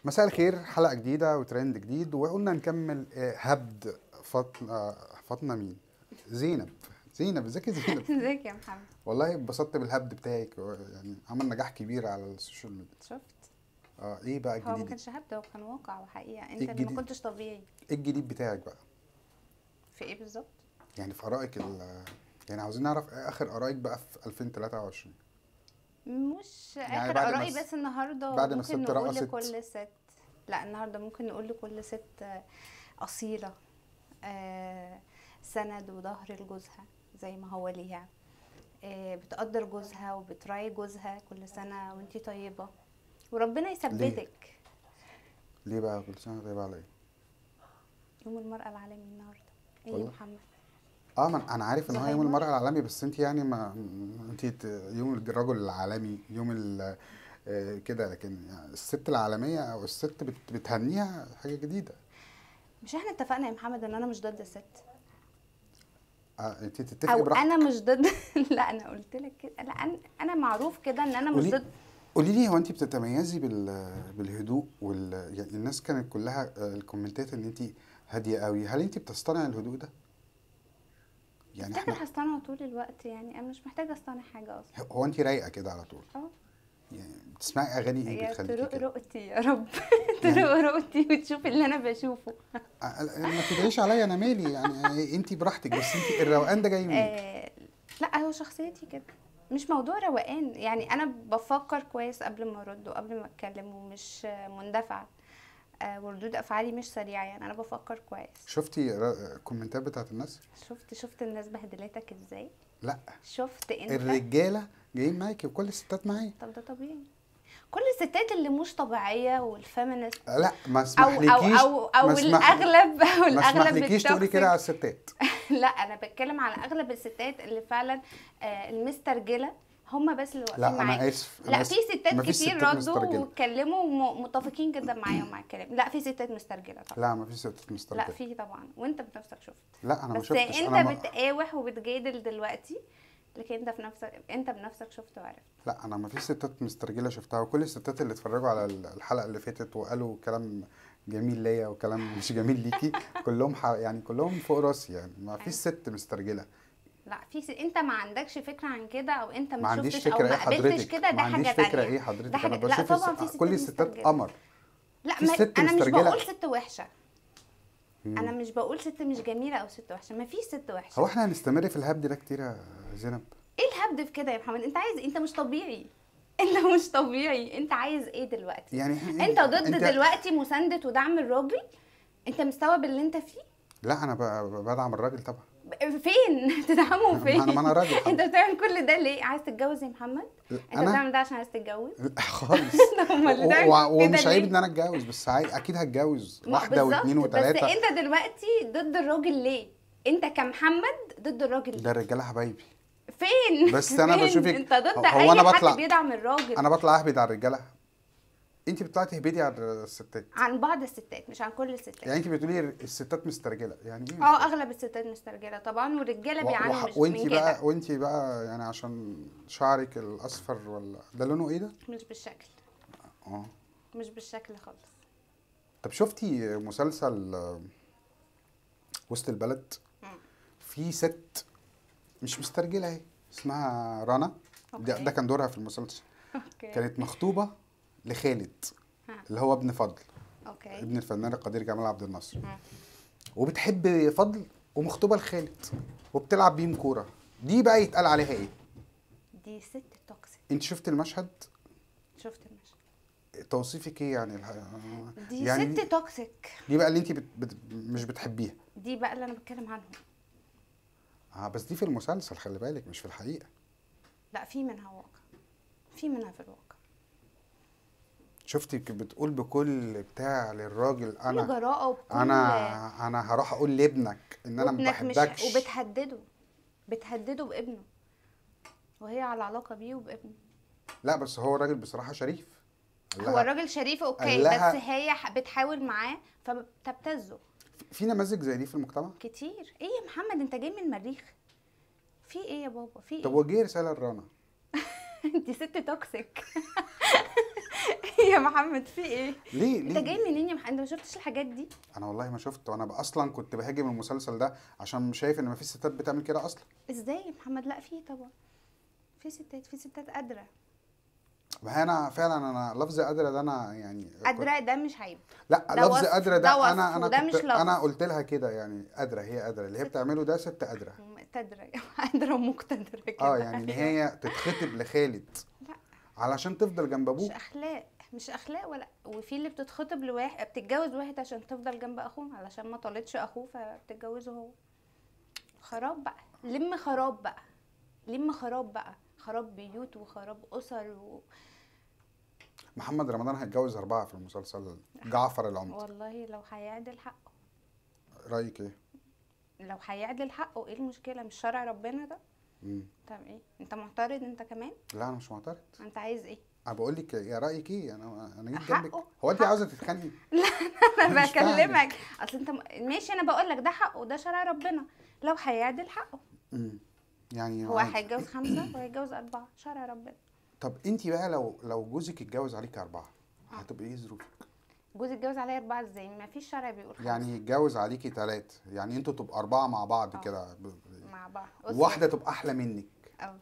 مساء الخير حلقة جديدة وترند جديد وقلنا نكمل آه، هبد فاطمة فاطمة مين؟ زينب زينب ازيك يا زينب؟ ازيك يا محمد والله اتبسطت بالهبد بتاعك يعني عمل نجاح كبير على السوشيال ميديا شفت اه ايه بقى هو ما الجديد؟ كانش هبد هو كان واقع وحقيقه انت إيه اللي ما الجديد؟ كنتش طبيعي ايه الجديد بتاعك بقى؟ في ايه بالظبط يعني في ارائك ال يعني عاوزين نعرف إيه اخر ارائك بقى في 2023 مش يعني اخر بعد ما ارائي الس- بس النهارده بعد ما ممكن الست نقول رقصت. لكل ست لا النهارده ممكن نقول لكل ست آه، اصيله آه، سند وظهر لجوزها زي ما هو ليها آه، بتقدر جوزها وبتراعي جوزها كل سنه وانتي طيبه وربنا يثبتك ليه بقى كل سنة طيبة على ايه؟ يوم المرأة العالمي النهارده ايه يا والله؟ محمد اه ما انا عارف ان هو يوم زهايمر؟ المرأة العالمي بس انت يعني ما انت ت- يوم الرجل العالمي يوم ال آه، كده لكن يعني الست العالمية او الست بت- بتهنيها حاجة جديدة مش احنا اتفقنا يا محمد ان انا مش ضد الست اه انت تتفقي او براحتك انا مش ضد لا انا قلت لك كده لا انا انا معروف كده ان انا مش قولي- ضد قولي لي هو انت بتتميزي بال بالهدوء وال يعني الناس كانت كلها آه، الكومنتات ان انت هادية قوي هل انت بتصطنعي الهدوء ده؟ يعني افتكر احنا هصطنعه طول الوقت يعني انا مش محتاجه اصطنع حاجه اصلا هو انت رايقة كده على طول اه يعني بتسمعي اغاني ايه يا بتخليكي ترق كده؟ رقتي يا رب يعني- ترق رقتي وتشوف اللي انا بشوفه آه، ما تدعيش عليا انا مالي يعني انت براحتك بس انت الروقان ده جاي منين؟ آه لا هو شخصيتي كده مش موضوع روقان يعني انا بفكر كويس قبل ما ارد وقبل ما اتكلم ومش آه، مندفعه آه وردود افعالي مش سريعه يعني انا بفكر كويس شفتي ر- الكومنتات بتاعت الناس؟ شفت شفت الناس بهدلتك ازاي لا شفت انت الرجاله جايين معاكي وكل الستات معايا طب ده طبيعي كل الستات اللي مش طبيعيه والفيمينست لا ما او اسمحلكيش او او, أو ما اسمح- الاغلب او ما الاغلب اسمحلكيش تقولي كده على التوكسيك. الستات لا انا بتكلم على اغلب الستات اللي فعلا آه، المسترجله هم بس اللي واقفين لا معاك انا اسف أنا لا آسف. في ستات مفيش كتير ستات ردوا مسترجلة. واتكلموا ومتفقين جدا معايا ومع الكلام لا في ستات مسترجله طبعا لا ما فيش ستات لا مسترجله في طبعا وانت بنفسك شفت لا انا ما بس شفتش انت انا ما... بتقاوح وبتجادل دلوقتي لكن انت في نفسك انت بنفسك شفت وعرفت لا انا ما فيش ستات مسترجله شفتها وكل الستات اللي اتفرجوا على الحلقه اللي فاتت وقالوا كلام جميل ليا وكلام مش جميل ليكي كلهم ح... يعني كلهم فوق راسي يعني ما فيش ست مسترجله لا في س... انت ما عندكش فكره عن كده او انت ما ما عنديش شفتش او فكره ما ايه قابلتش حضرتك كده ده ما عنديش حاجه فكره تانية ايه حضرتك ده انا حاجة- لا بشوف طبعا الس- في كل ستات الستات مسترجلة. قمر لا في ما ست انا مش مسترجلة. بقول ست وحشه مم. انا مش بقول ست مش جميله او ست وحشه ما فيش ست وحشه هو احنا هنستمر في الهبد ده كتير يا زينب ايه الهبد في كده يا محمد انت عايز انت مش طبيعي انت مش طبيعي انت عايز ايه دلوقتي يعني انت ضد دلوقتي مسانده ودعم الراجل انت مستوعب اللي انت فيه لا انا ب- ب- بدعم الراجل طبعا ب- فين تدعمه ما فين أنا- ما أنا راجل انت بتعمل كل ده ليه عايز تتجوز يا محمد انت انا بتعمل ده عشان عايز تتجوز لا خالص امال و- بتعمل و- كده ومش عيب ليه؟ ان انا اتجوز بس عاي- اكيد هتجوز ما واحده بالظبط، واثنين وثلاثه بس انت دلوقتي ضد الراجل ليه انت كمحمد ضد الراجل ليه ده الرجاله حبايبي فين بس أنا فين؟ بشوفك- انت ضد هو اي أنا حد بطلع- بيدعم الراجل انا بطلع اهبد على الرجاله انت بتطلعي تهبدي على الستات عن بعض الستات مش عن كل الستات يعني انت بتقولي الستات مسترجله يعني ايه اه اغلب الستات مسترجله طبعا والرجاله بيعانوا مش وانت من بقى كده وانت بقى يعني عشان شعرك الاصفر ولا ده لونه ايه ده؟ مش بالشكل اه مش بالشكل خالص طب شفتي مسلسل آه، وسط البلد مم. في ست مش مسترجله اهي اسمها رنا ده, أوكي. ده كان دورها في المسلسل اوكي كانت مخطوبه لخالد ها. اللي هو ابن فضل اوكي ابن الفنان القدير جمال عبد الناصر مم. وبتحب فضل ومخطوبه لخالد وبتلعب بيهم كوره دي بقى يتقال عليها ايه دي ست توكسيك انت شفت المشهد شفت المشهد توصيفك ايه يعني الح- دي يعني ست توكسيك دي بقى اللي انت بت... بت... مش بتحبيها دي بقى اللي انا بتكلم عنهم اه بس دي في المسلسل خلي بالك مش في الحقيقه لا في منها واقع في منها في الواقع شفتي ك- بتقول بكل بتاع للراجل بكل انا جراءه وبكل انا انا هروح اقول لابنك ان انا ما وابنك مش بحبكش وبتهدده بتهدده بابنه وهي على علاقه بيه وبابنه لا بس هو راجل بصراحه شريف قال هو لها- الراجل شريف اوكي قال لها- بس هي ح- بتحاول معاه فبتبتزه في- في نماذج زي دي في المجتمع كتير ايه يا محمد انت جاي من المريخ في ايه يا بابا في طب ايه وجه رساله لرنا انت ست توكسيك يا محمد في ايه ليه انت ليه جاي منين يا محمد انت ما شفتش الحاجات دي انا والله ما شفت وانا اصلا كنت بهاجم المسلسل ده عشان شايف ان مفيش ستات بتعمل كده اصلا ازاي يا محمد لا في طبعا في ستات في ستات قادره ما هي انا فعلا انا لفظ قادره ده انا يعني كنت- قادره ده مش عيب لا ده لفظ وصف- قادره ده ده انا وصف انا وده كنت مش لفظ. انا قلت لها كده يعني قادره هي قادره اللي هي ست. بتعمله ده ست قادره مقتدره قادره ومقتدره كده اه يعني ان هي تتخطب لخالد لا. علشان تفضل جنب مش ابوه اخلاق مش اخلاق ولا وفي اللي بتتخطب لواحد بتتجوز واحد عشان تفضل جنب اخوه علشان ما طالتش اخوه فبتتجوزه هو خراب بقى لم خراب بقى لم خراب بقى خراب بيوت وخراب اسر و... محمد رمضان هيتجوز اربعه في المسلسل جعفر العمدة والله لو هيعدل حقه رايك ايه؟ لو هيعدل حقه ايه المشكله مش شرع ربنا ده مم. طب ايه انت معترض انت كمان لا انا مش معترض انت عايز ايه انا بقول لك يا رايك ايه انا انا جيت حقه. جنبك هو انت حقه. عاوزه تتخانقي انا مش فاهم. بكلمك اصل انت م- ماشي انا بقول لك ده حقه ده شرع ربنا لو هيعدل حقه مم. يعني هو عادي. هيتجوز خمسة وهيتجوز أربعة شرع ربنا طب انت بقى لو لو جوزك اتجوز عليك اربعه هتبقى ايه ظروفك؟ جوزي اتجوز عليا أربعة ازاي ما فيش شرع بيقول خمسة يعني يتجوز عليكي ثلاث يعني انتوا تبقوا اربعه مع بعض اه. كده ب- ب- مع بعض أسرة. واحده تبقى احلى منك اه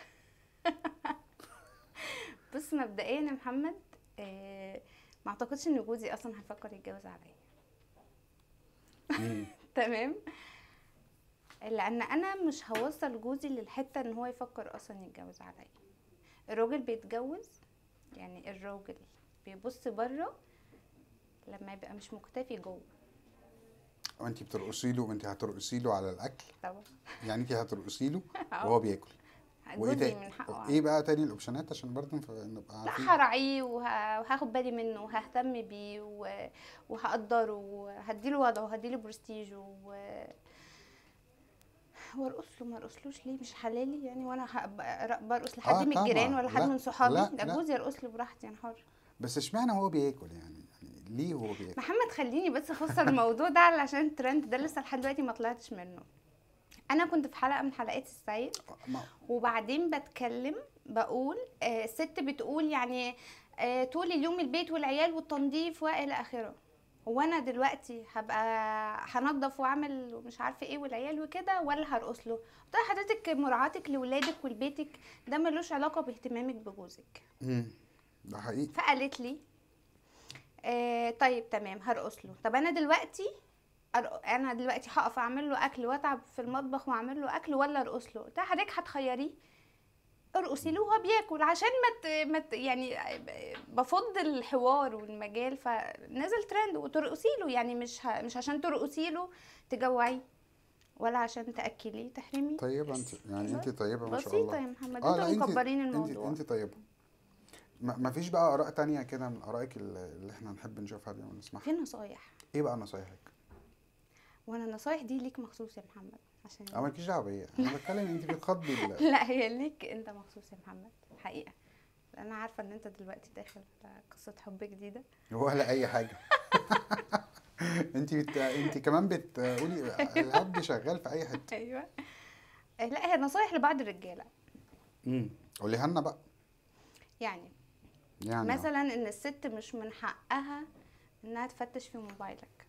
بص مبدئيا يا محمد آه ما اعتقدش ان جوزي اصلا هيفكر يتجوز عليا مم. تمام لان انا مش هوصل جوزي للحته ان هو يفكر اصلا يتجوز عليا الراجل بيتجوز يعني الراجل بيبص بره لما يبقى مش مكتفي جوه وانت بترقصي له وانت هترقصي له على الاكل طبعا يعني انت هترقصي له اه. وهو بياكل وايه جوزي تاني من حقه ايه بقى تاني الاوبشنات عشان برضه نف- نبقى لا عارفين هراعيه وه- وهاخد بالي منه وههتم بيه و- وهقدره وهديله وضعه وهديله برستيجه و... وارقص له ما ارقصلوش ليه مش حلالي يعني وانا هبقى برقص لحد آه من الجيران طبعا. ولا حد لا، من صحابي لا، ده لا. جوزي يرقص لي براحتي انا حر بس اشمعنى هو بياكل يعني يعني ليه هو بياكل محمد خليني بس افسر الموضوع ده علشان الترند ده لسه لحد دلوقتي ما طلعتش منه انا كنت في حلقه من حلقات السيد ما- وبعدين بتكلم بقول آه الست بتقول يعني آه طول اليوم البيت والعيال والتنظيف والى اخره هو انا دلوقتي هبقى هنضف واعمل مش عارفه ايه والعيال وكده ولا هرقص له قلت لها حضرتك مراعاتك لاولادك ولبيتك ده ملوش علاقه باهتمامك بجوزك مم. ده حقيقي فقالت لي آه طيب تمام هرقص له طب انا دلوقتي أر- انا دلوقتي هقف اعمل له اكل واتعب في المطبخ واعمل له اكل ولا ارقص له ده حضرتك هتخيريه ارقصي له وهو بياكل عشان ما ت- ما ت- يعني بفض الحوار والمجال فنزل ترند وترقصي له يعني مش ه... مش عشان ترقصي له تجوعيه ولا عشان تاكليه تحرميه طيبه انت يعني انت طيبه ما شاء بسيطه الله يا محمد اه لا انتوا انت مكبرين انت الموضوع انت طيبه ما ما فيش بقى اراء تانية كده من ارائك اللي اللي احنا نحب نشوفها دي ونسمعها في نصايح ايه بقى نصايحك وانا النصايح دي ليك مخصوص يا محمد عشان انا مالكيش دعوه بيا انا بتكلم انت بتخضي ال- لا هي ليك انت مخصوص يا محمد حقيقه لأن انا عارفه ان انت دلوقتي داخل قصه حب جديده ولا اي حاجه انت بت... انت كمان بتقولي العبد شغال في اي حته ايوه لا هي نصايح لبعض الرجاله امم قوليها لنا بقى يعني يعني مثلا ان الست مش من حقها انها تفتش في موبايلك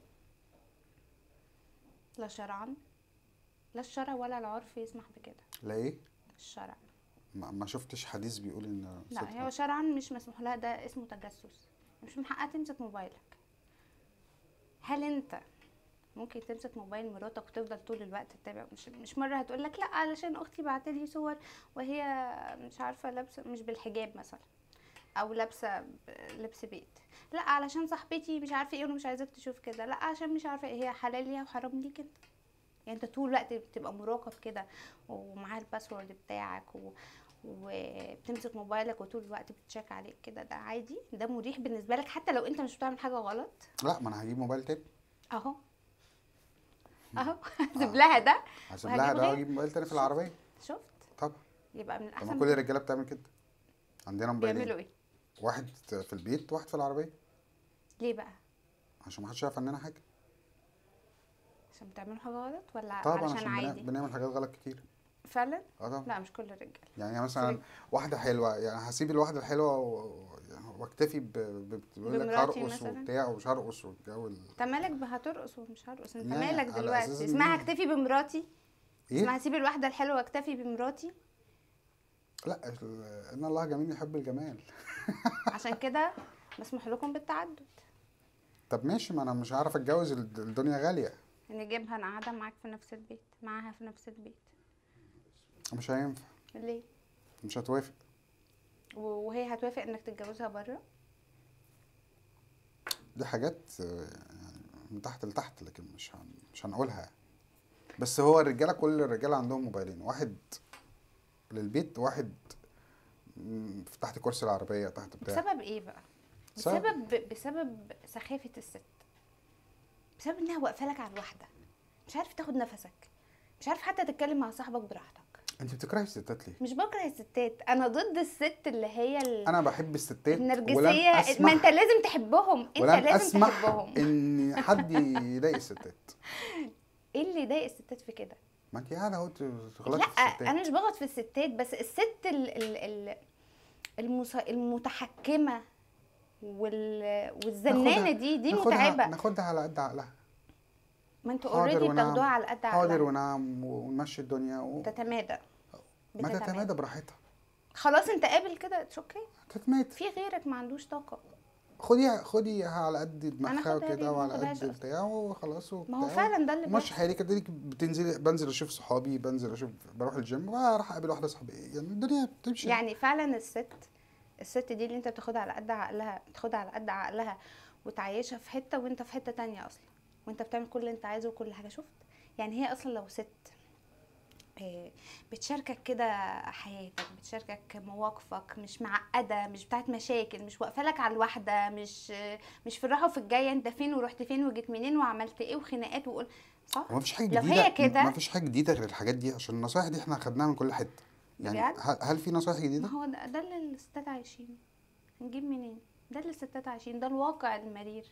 لا شرعا لا الشرع ولا العرف يسمح بكده لا ايه الشرع ما, ما شفتش حديث بيقول ان ست- لا هو شرعا مش مسموح لها ده اسمه تجسس مش من حقها تمسك موبايلك هل انت ممكن تمسك موبايل مراتك وتفضل طول الوقت تتابع مش مش مره هتقول لك لا علشان اختي بعت لي صور وهي مش عارفه لابسه مش بالحجاب مثلا او لابسه ب- لبس بيت لا علشان صاحبتي مش عارفه ايه وانا مش عايزاك تشوف كده لا عشان مش عارفه ايه هي حلال ليها وحرام ليك انت يعني انت طول الوقت بتبقى مراقب كده ومعاها الباسورد بتاعك و... وبتمسك موبايلك وطول الوقت بتشيك عليك كده ده عادي ده مريح بالنسبه لك حتى لو انت مش بتعمل حاجه غلط لا ما انا هجيب موبايل تاني اهو اهو هسيب لها ده هسيب وهجيب لها ده غير. واجيب موبايل تاني في العربيه شفت طبعا يبقى من طب الاحسن ما كل الرجاله بتعمل كده عندنا موبايلين بيعملوا ايه واحد في البيت واحد في العربيه ليه بقى عشان ما حدش يعرف عننا حاجه عشان بتعملوا حاجه غلط ولا طبعا علشان عشان بنا- عادي بنعمل حاجات غلط كتير فعلا اه طبعا لا مش كل الرجاله يعني مثلا واحده حلوه يعني هسيب الواحده الحلوه و- يعني واكتفي ب- ب- بتقول لك بمراتي هرقص مثلاً؟ وبتاع ومش هرقص والجو ال- انت مالك ب- هترقص ومش هرقص انت يعني مالك على دلوقتي أساس إن اسمها هي- اكتفي بمراتي اسمها ايه؟ سيب الواحده الحلوه واكتفي بمراتي لا ال- ان الله جميل يحب الجمال عشان كده مسموح لكم بالتعدد طب ماشي ما انا مش هعرف اتجوز الد- الدنيا غاليه نجيبها نقعدها معاك في نفس البيت معاها في نفس البيت مش هينفع ليه مش هتوافق و- وهي هتوافق انك تتجوزها بره دي حاجات آه، يعني من تحت لتحت لكن مش هن... مش هنقولها بس هو الرجاله كل الرجاله عندهم موبايلين واحد للبيت واحد مم، في تحت كرسي العربيه تحت بتاع بسبب ايه بقى سبب- بسبب بسبب سخافه الست بسبب انها واقفه لك على الواحده مش عارف تاخد نفسك مش عارف حتى تتكلم مع صاحبك براحتك انت بتكرهي الستات ليه؟ مش بكره الستات انا ضد الست اللي هي ال- انا بحب الستات ولن النرجسيه ما اسمح انت لازم تحبهم انت ولن لازم اسمح تحبهم ان حد يضايق الستات ايه اللي يضايق الستات في كده ما انت قاعده اهو تغلطي لا في الستات انا مش بغلط في الستات بس الست ال ال ال المس... المتحكمه وال... والزنانه ناخدها- دي دي ناخدها- متعبه ناخدها على قد عقلها ما انتوا حاضر اوريدي ونعم. بتاخدوها على قد حاضر عقلها ونعم ونمشي الدنيا و... تتمادى ما بتتمادى. تتمادى براحتها خلاص انت قابل كده اتس اوكي تتمادى في غيرك ما عندوش طاقه خديها خديها على قد دماغها خدها ليه؟ وكده ما وعلى باخدهاش قد أصلاً. بتاع وخلاص ما هو وبتاع. فعلا ده اللي مش بيحصل حالي كده بتنزلي بنزل اشوف صحابي بنزل اشوف بروح الجيم واروح اقابل واحده صاحبي يعني الدنيا بتمشي يعني فعلا الست الست دي اللي انت بتاخدها على قد عقلها بتاخدها على قد عقلها وتعيشها في حته وانت في حته تانية اصلا وانت بتعمل كل اللي انت عايزه وكل حاجه شفت يعني هي اصلا لو ست آه، بتشاركك كده حياتك بتشاركك مواقفك مش معقده مش بتاعت مشاكل مش واقفه لك على الواحده مش آه، مش في الراحه وفي الجايه انت فين ورحت فين وجيت منين وعملت ايه وخناقات وقول صح هو مفيش حاجه لو جديده هي كده- ما فيش حاجه جديده غير الحاجات دي عشان النصايح دي احنا خدناها من كل حته يعني بجد؟ هل, هل في نصايح ما جديده هو ده, ده اللي الستات عايشين هنجيب منين ده اللي الستات عايشين ده الواقع المرير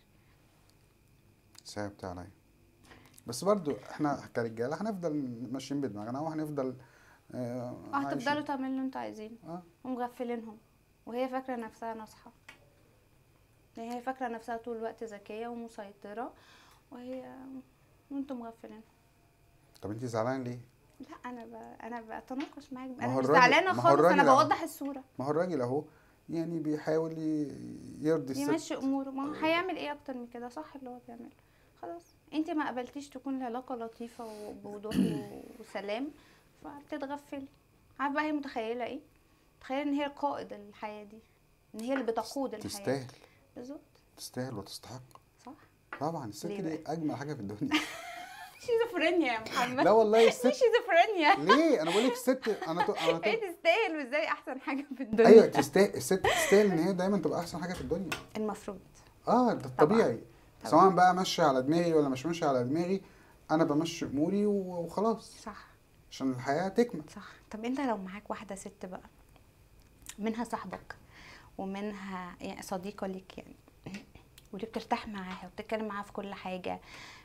صعبت عليا بس برضو احنا كرجاله هنفضل ماشيين بدماغنا وهنفضل آه هتفضلوا عايشين. تعملوا اللي انتوا عايزينه اه ومغفلينهم وهي فاكره نفسها ناصحه يعني هي فاكره نفسها طول الوقت ذكيه ومسيطره وهي وانتوا مغفلين طب انت زعلانه ليه؟ لا انا ب... انا بتناقش معاك ما انا هو مش الراجل- زعلانه ما هو خالص انا الراجل أهو. بوضح الصوره ما هو الراجل اهو يعني بيحاول ي- يرضي الست يمشي اموره ما هو هيعمل ايه اكتر من كده صح اللي هو بيعمله خلاص انت ما قبلتيش تكون العلاقه لطيفه وبوضوح و- وسلام فبتتغفلي عارفه بقى هي متخيله ايه متخيله ان هي قائد الحياه دي ان هي اللي بتقود الحياه تستاهل بالظبط تستاهل وتستحق صح طبعا الست ليه دي اجمل حاجه في الدنيا شيزوفرينيا يا محمد لا والله دي الست شيزوفرينيا ليه انا بقول لك الست انا تو... انا تو... ايه تستاهل وازاي احسن حاجه في الدنيا ايوه تستاهل الست تستاهل ان هي دايما تبقى احسن حاجه في الدنيا المفروض اه ده الطبيعي طبعاً. سواء بقى ماشي على دماغي ولا مش ماشي على دماغي انا بمشي اموري و- وخلاص صح عشان الحياه تكمل صح طب انت لو معاك واحده ست بقى منها صاحبك ومنها يعني صديقه ليك يعني واللي بترتاح معاها وبتتكلم معاها في كل حاجه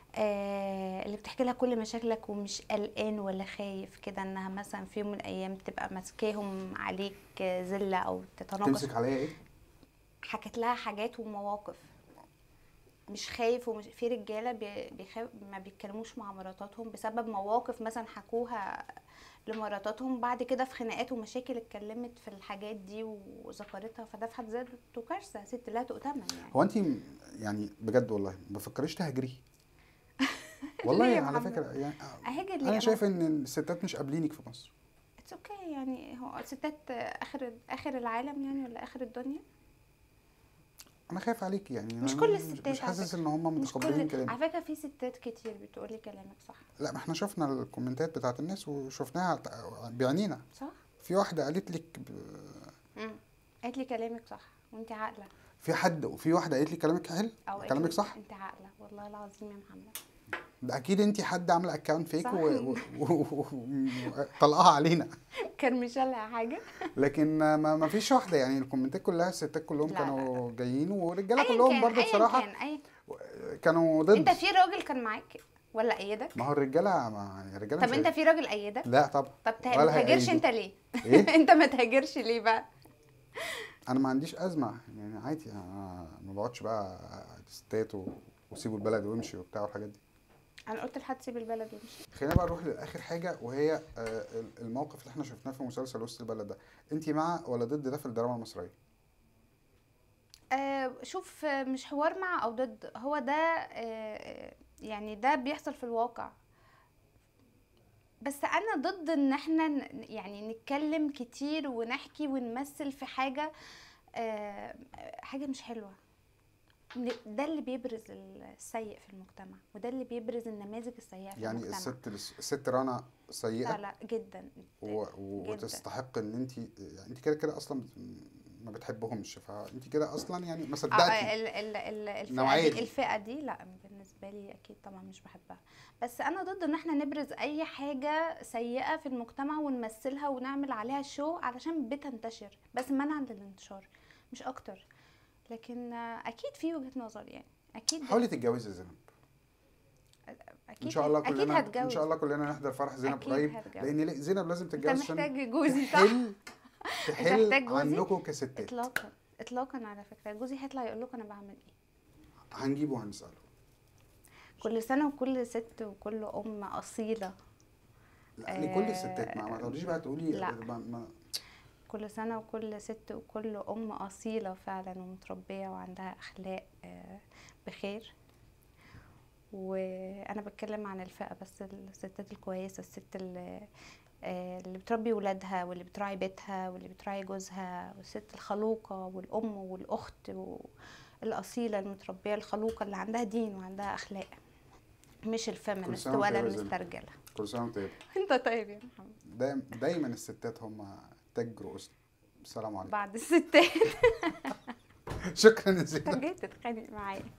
آه اللي بتحكي لها كل مشاكلك ومش قلقان ولا خايف كده انها مثلا في يوم من الايام تبقى ماسكاهم عليك آه، زله او تتناقش تمسك عليا ايه حكت لها حاجات ومواقف مش خايف ومش في رجاله بي- بيخاف ما بيتكلموش مع مراتاتهم بسبب مواقف مثلا حكوها لمراتاتهم بعد كده في خناقات ومشاكل اتكلمت في الحاجات دي وذكرتها فده في حد ذاته كارثه ست لا تؤتمن يعني هو انت يعني بجد والله ما بفكريش تهاجري والله ليه يا على محمد؟ فكره يعني اهاجر ليه انا شايف ان الستات مش قابلينك في مصر اتس اوكي يعني هو الستات اخر اخر العالم يعني ولا اخر الدنيا انا خايف عليك يعني مش أنا كل مش- الستات مش على حاسس فكرة. ان هم مش متقبلين كل كلامي على فكره في ستات كتير بتقولي كلامك صح لا ما احنا شفنا الكومنتات بتاعت الناس وشفناها بعينينا صح في واحده قالت لك ب... امم قالت لي كلامك صح وانت عاقله في حد وفي واحده قالت لي كلامك حلو او قالت كلامك لي صح انت عاقله والله العظيم يا محمد ده اكيد انت حد عامله اكونت فيك صح. وطلقها علينا كان مش لها حاجه لكن ما, ما فيش واحده يعني الكومنتات كلها الستات كلهم لا، لا، كانوا جايين والرجاله أياً كلهم كان- برضو أياً بصراحه كان أي... كانوا ضد انت في راجل كان معاك ولا ايدك ما هو الرجاله ما يعني الرجاله طب مش انت هي- في راجل ايدك لا طبعا طب ته- ولا ما تهاجرش هيأيده. انت ليه ايه انت ما تهاجرش ليه بقى انا ما عنديش ازمه يعني عادي انا ما بقعدش بقى ستات و- وسيبوا البلد وامشي وبتاع والحاجات دي انا قلت لحد سيب البلد وامشي خلينا بقى نروح لاخر حاجه وهي آه، الموقف اللي احنا شفناه في مسلسل وسط البلد ده انت مع ولا ضد ده في الدراما المصريه آه شوف آه، مش حوار مع او ضد هو ده آه يعني ده بيحصل في الواقع بس انا ضد ان احنا ن- يعني نتكلم كتير ونحكي ونمثل في حاجه آه حاجه مش حلوه ن- ده اللي بيبرز السيء في المجتمع وده اللي بيبرز النماذج السيئه في يعني المجتمع الست الست رنا لا سيئه لا جدا و... و... جداً. وتستحق ان انت انت كده كده اصلا ما بتحبهمش فانت كده اصلا يعني ما آه، صدقتي ال- ال- ال- الفئة النوعية دي دي. الفئة دي لا بالنسبة لي أكيد طبعا مش بحبها بس أنا ضد إن احنا نبرز أي حاجة سيئة في المجتمع ونمثلها ونعمل عليها شو علشان بتنتشر بس منعا للانتشار مش أكتر لكن آه، أكيد في وجهة نظر يعني أكيد حاولي تتجوزي زينب أكيد ان شاء الله أكيد كلنا هتجوز ان شاء الله كلنا نحضر فرح زينب أكيد قريب هتجوز. لان لا- زينب لازم أنت تتجوز عشان محتاج جوزي صح؟ تحل تحل محتاج جوزي؟ عنكم كستات إطلاقا إطلاقا على فكرة جوزي هيطلع يقول لكم أنا بعمل إيه هنجيبه وهنساله كل سنة وكل ست وكل أم أصيلة لا لكل الستات ما, ما تقعديش بقى تقولي لا. ما ما كل سنة وكل ست وكل أم أصيلة فعلا ومتربية وعندها أخلاق آه، بخير وأنا بتكلم عن الفئة بس الستات الكويسة الست اللي آه، اللي بتربي ولادها واللي بتراعي بيتها واللي بتراعي جوزها والست الخلوقة والأم والأخت الأصيلة المتربية الخلوقة اللي عندها دين وعندها أخلاق مش الفيمينست سنة وأنت ولا طيبة يا زينب. المسترجلة كل سنه وانت طيب انت طيب يا محمد دايما دايما الستات هم تاج رؤوسنا السلام عليكم بعد الستات شكرا يا انت زينب جاي تتخانق معايا